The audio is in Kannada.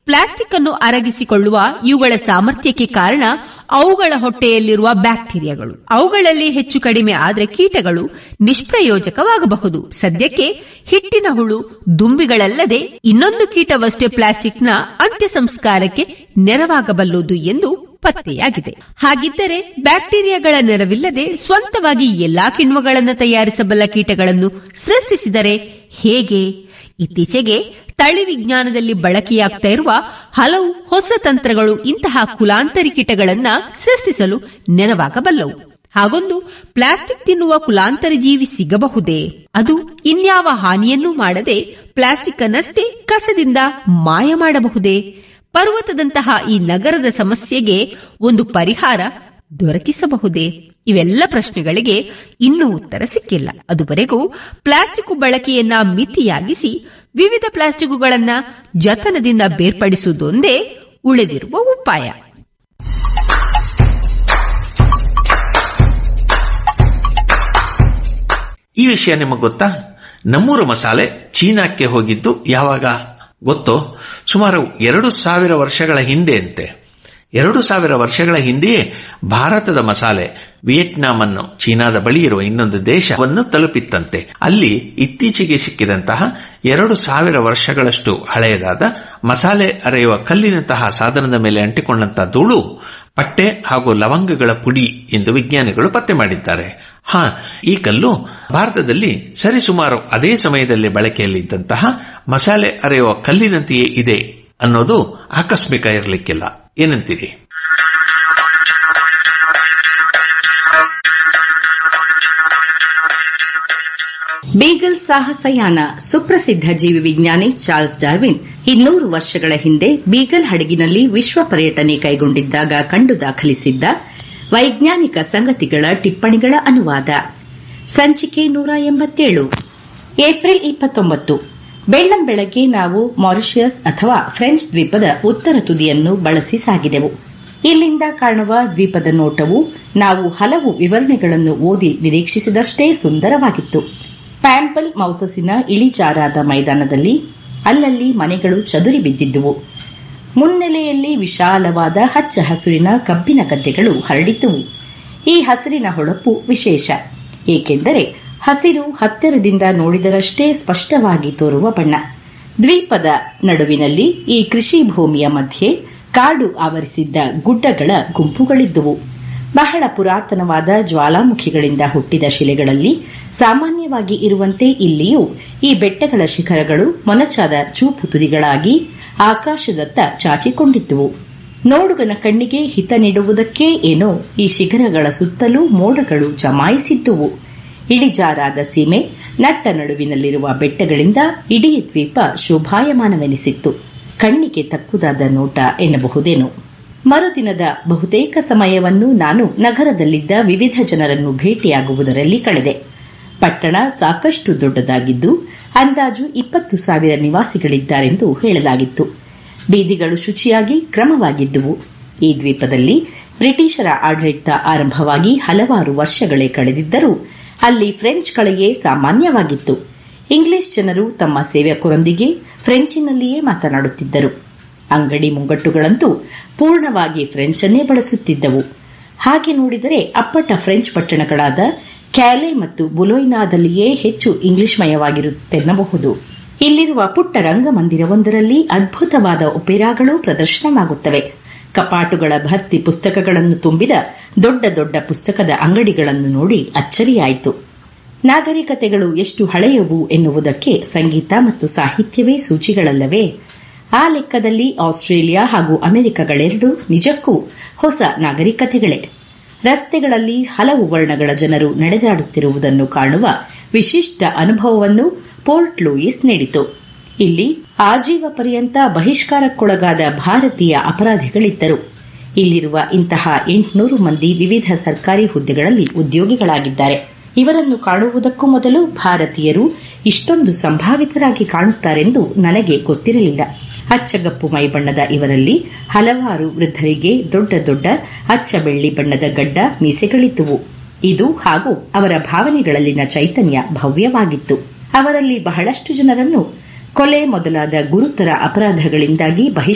ಪ್ಲಾಸ್ಟಿಕ್ ಅನ್ನು ಅರಗಿಸಿಕೊಳ್ಳುವ ಇವುಗಳ ಸಾಮರ್ಥ್ಯಕ್ಕೆ ಕಾರಣ ಅವುಗಳ ಹೊಟ್ಟೆಯಲ್ಲಿರುವ ಬ್ಯಾಕ್ಟೀರಿಯಾಗಳು ಅವುಗಳಲ್ಲಿ ಹೆಚ್ಚು ಕಡಿಮೆ ಆದರೆ ಕೀಟಗಳು ನಿಷ್ಪ್ರಯೋಜಕವಾಗಬಹುದು ಸದ್ಯಕ್ಕೆ ಹಿಟ್ಟಿನ ಹುಳು ದುಂಬಿಗಳಲ್ಲದೆ ಇನ್ನೊಂದು ಕೀಟವಷ್ಟೇ ಪ್ಲಾಸ್ಟಿಕ್ನ ಅಂತ್ಯ ಸಂಸ್ಕಾರಕ್ಕೆ ನೆರವಾಗಬಲ್ಲುದು ಎಂದು ಪತ್ತೆಯಾಗಿದೆ ಹಾಗಿದ್ದರೆ ಬ್ಯಾಕ್ಟೀರಿಯಾಗಳ ನೆರವಿಲ್ಲದೆ ಸ್ವಂತವಾಗಿ ಎಲ್ಲಾ ಕಿಣ್ವಗಳನ್ನು ತಯಾರಿಸಬಲ್ಲ ಕೀಟಗಳನ್ನು ಸೃಷ್ಟಿಸಿದರೆ ಹೇಗೆ ಇತ್ತೀಚೆಗೆ ತಳಿ ವಿಜ್ಞಾನದಲ್ಲಿ ಬಳಕೆಯಾಗ್ತಾ ಇರುವ ಹಲವು ಹೊಸ ತಂತ್ರಗಳು ಇಂತಹ ಕುಲಾಂತರಿ ಕೀಟಗಳನ್ನ ಸೃಷ್ಟಿಸಲು ನೆರವಾಗಬಲ್ಲವು ಹಾಗೊಂದು ಪ್ಲಾಸ್ಟಿಕ್ ತಿನ್ನುವ ಕುಲಾಂತರಿ ಜೀವಿ ಸಿಗಬಹುದೇ ಅದು ಇನ್ಯಾವ ಹಾನಿಯನ್ನೂ ಮಾಡದೆ ಪ್ಲಾಸ್ಟಿಕ್ ಅನ್ನಷ್ಟೇ ಕಸದಿಂದ ಮಾಯ ಮಾಡಬಹುದೇ ಪರ್ವತದಂತಹ ಈ ನಗರದ ಸಮಸ್ಯೆಗೆ ಒಂದು ಪರಿಹಾರ ದೊರಕಿಸಬಹುದೇ ಇವೆಲ್ಲ ಪ್ರಶ್ನೆಗಳಿಗೆ ಇನ್ನೂ ಉತ್ತರ ಸಿಕ್ಕಿಲ್ಲ ಅದುವರೆಗೂ ಪ್ಲಾಸ್ಟಿಕ್ ಬಳಕೆಯನ್ನ ಮಿತಿಯಾಗಿಸಿ ವಿವಿಧ ಪ್ಲಾಸ್ಟಿಕ್ಗಳನ್ನ ಜತನದಿಂದ ಬೇರ್ಪಡಿಸುವುದೊಂದೇ ಉಳಿದಿರುವ ಉಪಾಯ ಈ ವಿಷಯ ನಿಮಗೆ ಗೊತ್ತಾ ನಮ್ಮೂರು ಮಸಾಲೆ ಚೀನಾಕ್ಕೆ ಹೋಗಿದ್ದು ಯಾವಾಗ ಗೊತ್ತೋ ಸುಮಾರು ಎರಡು ಸಾವಿರ ವರ್ಷಗಳ ಹಿಂದೆ ಅಂತೆ ಎರಡು ಸಾವಿರ ವರ್ಷಗಳ ಹಿಂದೆಯೇ ಭಾರತದ ಮಸಾಲೆ ವಿಯೆಟ್ನಾಂ ಅನ್ನು ಚೀನಾದ ಬಳಿ ಇರುವ ಇನ್ನೊಂದು ದೇಶವನ್ನು ತಲುಪಿತ್ತಂತೆ ಅಲ್ಲಿ ಇತ್ತೀಚೆಗೆ ಸಿಕ್ಕಿದಂತಹ ಎರಡು ಸಾವಿರ ವರ್ಷಗಳಷ್ಟು ಹಳೆಯದಾದ ಮಸಾಲೆ ಅರೆಯುವ ಕಲ್ಲಿನಂತಹ ಸಾಧನದ ಮೇಲೆ ಅಂಟಿಕೊಂಡಂತಹ ಧೂಳು ಪಟ್ಟೆ ಹಾಗೂ ಲವಂಗಗಳ ಪುಡಿ ಎಂದು ವಿಜ್ಞಾನಿಗಳು ಪತ್ತೆ ಮಾಡಿದ್ದಾರೆ ಹಾ ಈ ಕಲ್ಲು ಭಾರತದಲ್ಲಿ ಸರಿಸುಮಾರು ಅದೇ ಸಮಯದಲ್ಲಿ ಬಳಕೆಯಲ್ಲಿದ್ದಂತಹ ಮಸಾಲೆ ಅರೆಯುವ ಕಲ್ಲಿನಂತೆಯೇ ಇದೆ ಅನ್ನೋದು ಆಕಸ್ಮಿಕ ಇರಲಿಕ್ಕಿಲ್ಲ ಏನಂತೀರಿ ಬೀಗಲ್ ಸಾಹಸಯಾನ ಸುಪ್ರಸಿದ್ಧ ಜೀವಿ ವಿಜ್ಞಾನಿ ಚಾರ್ಲ್ಸ್ ಡಾರ್ವಿನ್ ಇನ್ನೂರು ವರ್ಷಗಳ ಹಿಂದೆ ಬೀಗಲ್ ಹಡಗಿನಲ್ಲಿ ವಿಶ್ವ ಪರ್ಯಟನೆ ಕೈಗೊಂಡಿದ್ದಾಗ ಕಂಡು ದಾಖಲಿಸಿದ್ದ ವೈಜ್ಞಾನಿಕ ಸಂಗತಿಗಳ ಟಿಪ್ಪಣಿಗಳ ಅನುವಾದ ಸಂಚಿಕೆ ನೂರ ಎಂಬತ್ತೇಳು ಏಪ್ರಿಲ್ ಇಪ್ಪತ್ತೊಂಬತ್ತು ಬೆಳ್ಳಂ ಬೆಳಗ್ಗೆ ನಾವು ಮಾರಿಷಿಯಸ್ ಅಥವಾ ಫ್ರೆಂಚ್ ದ್ವೀಪದ ಉತ್ತರ ತುದಿಯನ್ನು ಬಳಸಿ ಸಾಗಿದೆವು ಇಲ್ಲಿಂದ ಕಾಣುವ ದ್ವೀಪದ ನೋಟವು ನಾವು ಹಲವು ವಿವರಣೆಗಳನ್ನು ಓದಿ ನಿರೀಕ್ಷಿಸಿದಷ್ಟೇ ಸುಂದರವಾಗಿತ್ತು ಪ್ಯಾಂಪಲ್ ಮೌಸಸಿನ ಇಳಿಜಾರಾದ ಮೈದಾನದಲ್ಲಿ ಅಲ್ಲಲ್ಲಿ ಮನೆಗಳು ಚದುರಿ ಬಿದ್ದಿದ್ದುವು ಮುನ್ನೆಲೆಯಲ್ಲಿ ವಿಶಾಲವಾದ ಹಚ್ಚ ಹಸುರಿನ ಕಬ್ಬಿನ ಗದ್ದೆಗಳು ಹರಡಿದ್ದುವು ಈ ಹಸಿರಿನ ಹೊಳಪು ವಿಶೇಷ ಏಕೆಂದರೆ ಹಸಿರು ಹತ್ತಿರದಿಂದ ನೋಡಿದರಷ್ಟೇ ಸ್ಪಷ್ಟವಾಗಿ ತೋರುವ ಬಣ್ಣ ದ್ವೀಪದ ನಡುವಿನಲ್ಲಿ ಈ ಕೃಷಿ ಭೂಮಿಯ ಮಧ್ಯೆ ಕಾಡು ಆವರಿಸಿದ್ದ ಗುಡ್ಡಗಳ ಗುಂಪುಗಳಿದ್ದುವು ಬಹಳ ಪುರಾತನವಾದ ಜ್ವಾಲಾಮುಖಿಗಳಿಂದ ಹುಟ್ಟಿದ ಶಿಲೆಗಳಲ್ಲಿ ಸಾಮಾನ್ಯವಾಗಿ ಇರುವಂತೆ ಇಲ್ಲಿಯೂ ಈ ಬೆಟ್ಟಗಳ ಶಿಖರಗಳು ಮೊನಚಾದ ಚೂಪು ತುದಿಗಳಾಗಿ ಆಕಾಶದತ್ತ ಚಾಚಿಕೊಂಡಿದ್ದುವು ನೋಡುಗನ ಕಣ್ಣಿಗೆ ಹಿತ ನೀಡುವುದಕ್ಕೆ ಏನೋ ಈ ಶಿಖರಗಳ ಸುತ್ತಲೂ ಮೋಡಗಳು ಜಮಾಯಿಸಿದ್ದುವು ಇಳಿಜಾರಾದ ಸೀಮೆ ನಟ್ಟ ನಡುವಿನಲ್ಲಿರುವ ಬೆಟ್ಟಗಳಿಂದ ಇಡೀ ದ್ವೀಪ ಶೋಭಾಯಮಾನವೆನಿಸಿತ್ತು ಕಣ್ಣಿಗೆ ತಕ್ಕುದಾದ ನೋಟ ಎನ್ನಬಹುದೇನೋ ಮರುದಿನದ ಬಹುತೇಕ ಸಮಯವನ್ನು ನಾನು ನಗರದಲ್ಲಿದ್ದ ವಿವಿಧ ಜನರನ್ನು ಭೇಟಿಯಾಗುವುದರಲ್ಲಿ ಕಳೆದೆ ಪಟ್ಟಣ ಸಾಕಷ್ಟು ದೊಡ್ಡದಾಗಿದ್ದು ಅಂದಾಜು ಇಪ್ಪತ್ತು ಸಾವಿರ ನಿವಾಸಿಗಳಿದ್ದಾರೆಂದು ಹೇಳಲಾಗಿತ್ತು ಬೀದಿಗಳು ಶುಚಿಯಾಗಿ ಕ್ರಮವಾಗಿದ್ದುವು ಈ ದ್ವೀಪದಲ್ಲಿ ಬ್ರಿಟಿಷರ ಆಡಳಿತ ಆರಂಭವಾಗಿ ಹಲವಾರು ವರ್ಷಗಳೇ ಕಳೆದಿದ್ದರೂ ಅಲ್ಲಿ ಫ್ರೆಂಚ್ ಕಳೆಯೇ ಸಾಮಾನ್ಯವಾಗಿತ್ತು ಇಂಗ್ಲಿಷ್ ಜನರು ತಮ್ಮ ಸೇವಕರೊಂದಿಗೆ ಫ್ರೆಂಚಿನಲ್ಲಿಯೇ ಮಾತನಾಡುತ್ತಿದ್ದರು ಅಂಗಡಿ ಮುಂಗಟ್ಟುಗಳಂತೂ ಪೂರ್ಣವಾಗಿ ಫ್ರೆಂಚನ್ನೇ ಬಳಸುತ್ತಿದ್ದವು ಹಾಗೆ ನೋಡಿದರೆ ಅಪ್ಪಟ ಫ್ರೆಂಚ್ ಪಟ್ಟಣಗಳಾದ ಕ್ಯಾಲೆ ಮತ್ತು ಬುಲೋಯ್ನಾದಲ್ಲಿಯೇ ಹೆಚ್ಚು ಇಂಗ್ಲಿಷ್ಮಯವಾಗಿರುತ್ತೆನ್ನಬಹುದು ಇಲ್ಲಿರುವ ಪುಟ್ಟ ರಂಗಮಂದಿರವೊಂದರಲ್ಲಿ ಅದ್ಭುತವಾದ ಒಪೆರಾಗಳು ಪ್ರದರ್ಶನವಾಗುತ್ತವೆ ಕಪಾಟುಗಳ ಭರ್ತಿ ಪುಸ್ತಕಗಳನ್ನು ತುಂಬಿದ ದೊಡ್ಡ ದೊಡ್ಡ ಪುಸ್ತಕದ ಅಂಗಡಿಗಳನ್ನು ನೋಡಿ ಅಚ್ಚರಿಯಾಯಿತು ನಾಗರಿಕತೆಗಳು ಎಷ್ಟು ಹಳೆಯವು ಎನ್ನುವುದಕ್ಕೆ ಸಂಗೀತ ಮತ್ತು ಸಾಹಿತ್ಯವೇ ಸೂಚಿಗಳಲ್ಲವೇ ಆ ಲೆಕ್ಕದಲ್ಲಿ ಆಸ್ಟ್ರೇಲಿಯಾ ಹಾಗೂ ಅಮೆರಿಕಗಳೆರಡೂ ನಿಜಕ್ಕೂ ಹೊಸ ನಾಗರಿಕತೆಗಳೇ ರಸ್ತೆಗಳಲ್ಲಿ ಹಲವು ವರ್ಣಗಳ ಜನರು ನಡೆದಾಡುತ್ತಿರುವುದನ್ನು ಕಾಣುವ ವಿಶಿಷ್ಟ ಅನುಭವವನ್ನು ಪೋರ್ಟ್ ಲೂಯಿಸ್ ನೀಡಿತು ಇಲ್ಲಿ ಆಜೀವ ಪರ್ಯಂತ ಬಹಿಷ್ಕಾರಕ್ಕೊಳಗಾದ ಭಾರತೀಯ ಅಪರಾಧಿಗಳಿದ್ದರು ಇಲ್ಲಿರುವ ಇಂತಹ ಎಂಟುನೂರು ಮಂದಿ ವಿವಿಧ ಸರ್ಕಾರಿ ಹುದ್ದೆಗಳಲ್ಲಿ ಉದ್ಯೋಗಿಗಳಾಗಿದ್ದಾರೆ ಇವರನ್ನು ಕಾಣುವುದಕ್ಕೂ ಮೊದಲು ಭಾರತೀಯರು ಇಷ್ಟೊಂದು ಸಂಭಾವಿತರಾಗಿ ಕಾಣುತ್ತಾರೆಂದು ನನಗೆ ಗೊತ್ತಿರಲಿಲ್ಲ ಅಚ್ಚಗಪ್ಪು ಮೈಬಣ್ಣದ ಇವರಲ್ಲಿ ಹಲವಾರು ವೃದ್ಧರಿಗೆ ದೊಡ್ಡ ದೊಡ್ಡ ಅಚ್ಚ ಬೆಳ್ಳಿ ಬಣ್ಣದ ಗಡ್ಡ ಮೀಸೆಗಳಿದ್ದುವು ಇದು ಹಾಗೂ ಅವರ ಭಾವನೆಗಳಲ್ಲಿನ ಚೈತನ್ಯ ಭವ್ಯವಾಗಿತ್ತು ಅವರಲ್ಲಿ ಬಹಳಷ್ಟು ಜನರನ್ನು ಕೊಲೆ ಮೊದಲಾದ ಗುರುತರ ಅಪರಾಧಗಳಿಂದಾಗಿ ಬಹಿಷ್ಕಾರ